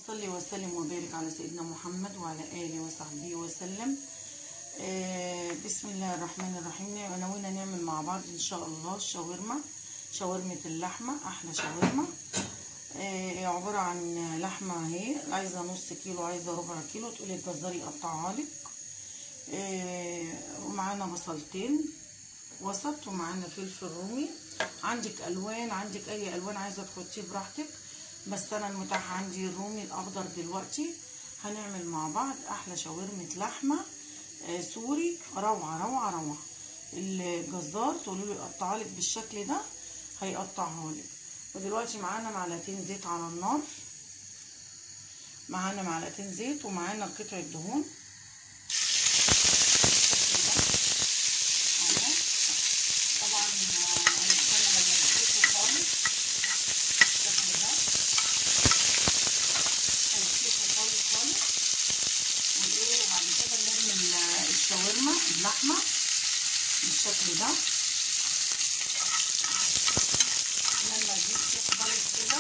صلي وسلم وبارك على سيدنا محمد وعلى آله وصحبه وسلم آه بسم الله الرحمن الرحيم ناويين نعمل مع بعض إن شاء الله شاورما شاورمة اللحمة أحلى شاورما آه عبارة عن لحمة اهي عايزة نص كيلو عايزة ربع كيلو تقولي الجزار يقطعها لك آه ومعانا بصلتين وسط ومعانا فلفل رومي عندك الوان عندك اي الوان عايزه تحطيه براحتك بس انا المتاح عندي الرومي الاخضر دلوقتي هنعمل مع بعض احلى شاورمه لحمه آه سوري روعه روعه روعه الجزار تقولوا له يقطعها لك بالشكل ده هيقطعها لك ودلوقتي معانا معلقتين زيت على النار معانا معلقتين زيت ومعانا قطعه دهون طبعا هنستنى لما يسيحوا خالص بالشكل ده هيسيحوا خالص خالص وايه وبعد كده نرمي الشاورما اللحمه بالشكل ده لما دي تسيح خالص كده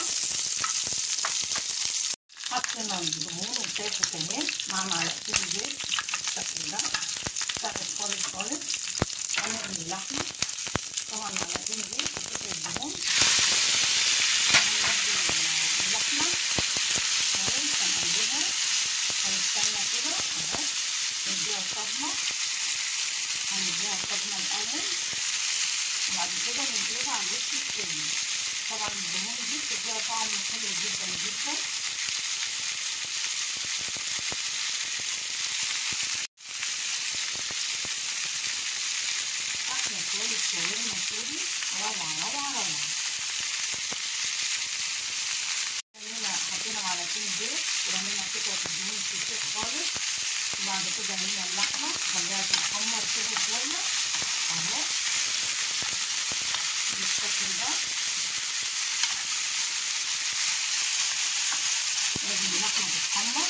حطينا الدهون وساحت اهي مع معلقتين زيت بالشكل ده ساحت خالص خالص هنرمي اللحمه طبعا معلقتين زيت وقطع الدهون هنودي اللحمه اهي هنقلبها هنستنى كده اهو نديها صدمه هنديها صدمه الاول وبعد كده نقلبها على الوش التاني طبعا الدهون دي بتديها طعم حلو جدا جدا احلى شويه شاورما سوري روعه روعه روعه رمينا حطينا معلقتين زيت ورمينا قطعه الدهون تسيح خالص وبعد كده رمينا اللحمه خليها تتحمر كده شويه اهو بالشكل ده لازم اللحمه تتحمر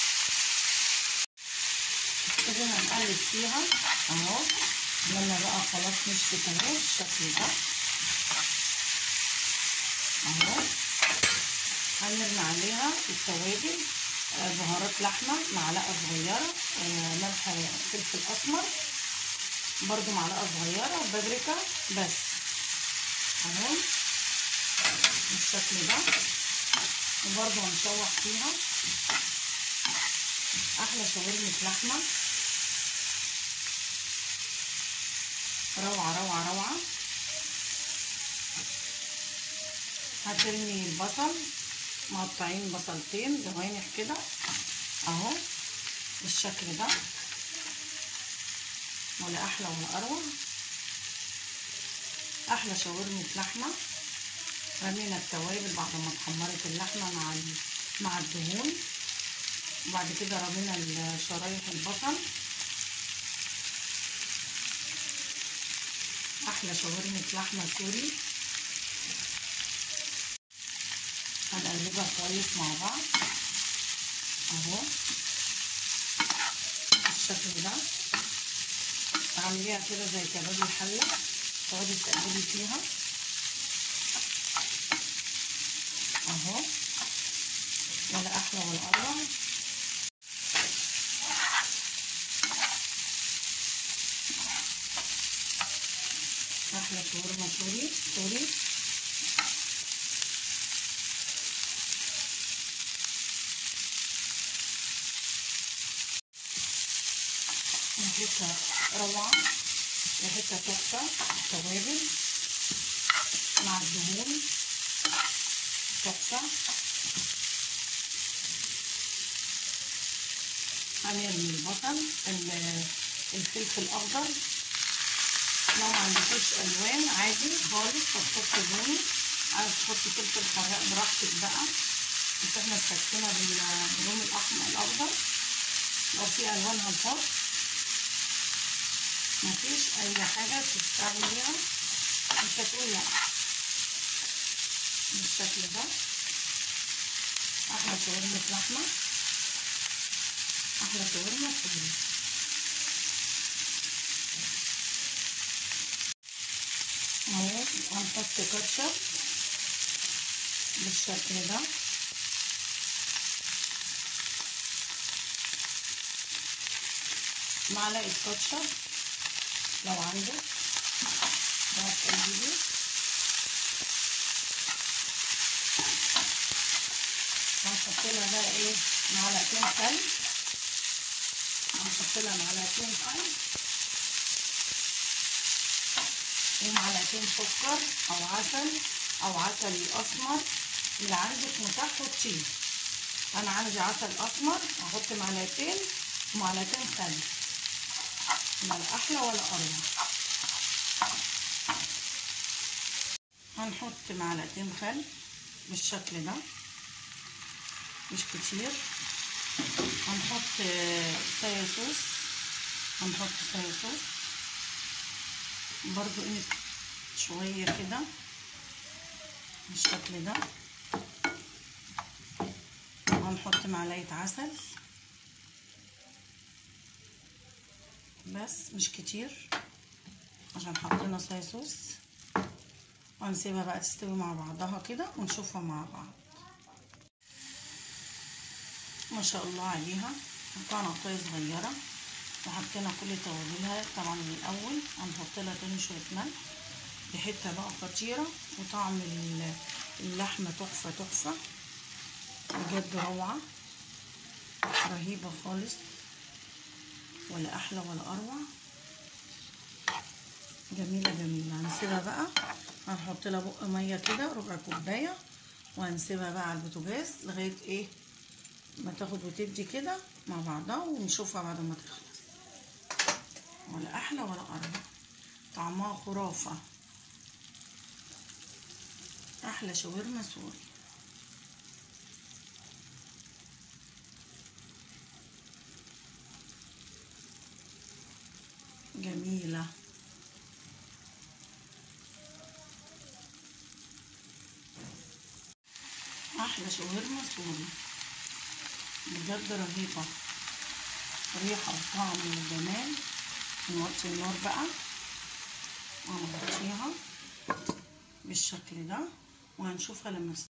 ابتدينا نقلب فيها اهو لما بقى خلاص نشفت اهو بالشكل ده اهو هنرمي عليها التوابل بهارات لحمه معلقه صغيره ملح فلفل اسمر برضو معلقه صغيره بابريكا بس اهو بالشكل ده وبرضو هنشوح فيها احلى شاورمه لحمه روعة روعة روعة هترمي البصل مقطعين بصلتين جوانح كده اهو بالشكل ده ولا احلى ولا اروع احلى شاورمة لحمة رمينا التوابل بعد ما اتحمرت اللحمة مع مع الدهون وبعد كده رمينا شرايح البصل احلى شاورمة لحمة سوري هنقلبها كويس مع بعض اهو بالشكل ده اعمليها كده زي كباب الحلة تقعدي تقلبي فيها اهو ولا احلى ولا اروع احلى شاورما سوري سوري ريحتها روعة ريحتها تحفة التوابل مع الدهون تحفة هنرمي البصل الفلفل الأخضر لو ما عندكوش الوان عادي خالص هتحطي بني عايز تحطي فلفل حراق براحتك بقى بس احنا استكفينا باللون الاحمر الاخضر لو في الوان هنحط مفيش اي حاجه تستعمليها مش هتقول لا بالشكل ده احلى شاورما لحمه احلى شاورما سوري اهو هنحط كاتشب بالشكل ده معلقه كاتشب لو عندك ده تقلبي هنحط لها بقى ايه معلقتين خل هنحط لها معلقتين خل ومعلقتين سكر او عسل او عسل اسمر اللي عندك متاح حطيه انا عندي عسل اسمر هحط معلقتين ومعلقتين خل ولا احلى ولا اروع هنحط معلقتين خل بالشكل ده مش كتير هنحط صويا صوص هنحط صويا صوص برضو قيمة شوية كده بالشكل ده هنحط معلقة عسل بس مش كتير عشان حطينا صويا صوص وهنسيبها بقى تستوي مع بعضها كده ونشوفها مع بعض ما شاء الله عليها قطعنا قطعة صغيرة وحطينا كل توابلها طبعا من الاول هنحط لها تاني شويه ملح ريحتها بقى خطيره وطعم اللحمه تحفه تحفه بجد روعه رهيبه خالص ولا احلى ولا اروع جميله جميله هنسيبها بقى هنحط لها بق ميه كده ربع كوبايه وهنسيبها بقى على البوتاجاز لغايه ايه ما تاخد وتدي كده مع بعضها ونشوفها بعد ما تخلص ولا احلى ولا اروع طعمها خرافه احلى شاورما سوري جميله احلى شاورما سوري بجد رهيبه ريحه وطعم وجمال نوطي النار بقى وهنغطيها بالشكل ده وهنشوفها لما